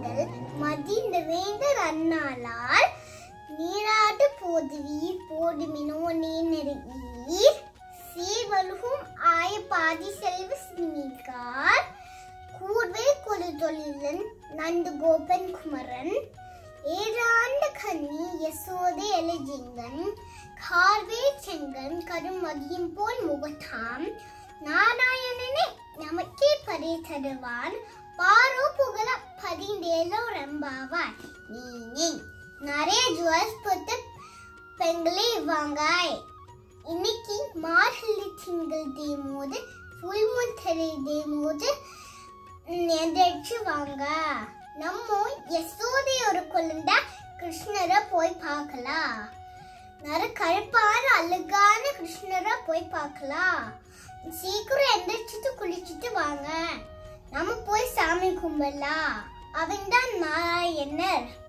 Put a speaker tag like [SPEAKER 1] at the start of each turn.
[SPEAKER 1] கூந்தல் மதிந்த வேந்தர் அண்ணாளால் நீராட்டு போதுவீர் போடுமினோ நீர் சீவலுகும் ஆய பாதி செல்வ சிமிகார் கூர்வே கொடு தொழிலன் நண்டு கோபன் குமரன் ஏழாண்டு கன்னி யசோதை எலஜிங்கன் கார்வே செங்கன் கருமதியும் போல் முகத்தாம் நாராயணனே நமக்கே பரி தருவான் பாரோ புகழ பதிண்டேலோ ரம்பாவாய் நீ நிறைய ஜுவல்ஸ் போட்டு பெண்களே வாங்காய் இன்னைக்கு மார்கழி திங்கள் தேமோது ஃபுல் மூன் தெரி தேமோது எந்திரிச்சு வாங்க நம்ம யசோதை ஒரு குழந்தை கிருஷ்ணரை போய் பார்க்கலாம் நர கருப்பான அழகான கிருஷ்ணரை போய் பார்க்கலாம் சீக்கிரம் எந்திரிச்சிட்டு குளிச்சுட்டு வாங்க நம்ம போய் சாமி கும்பிடலாம் அவன் தான் நாராயணர்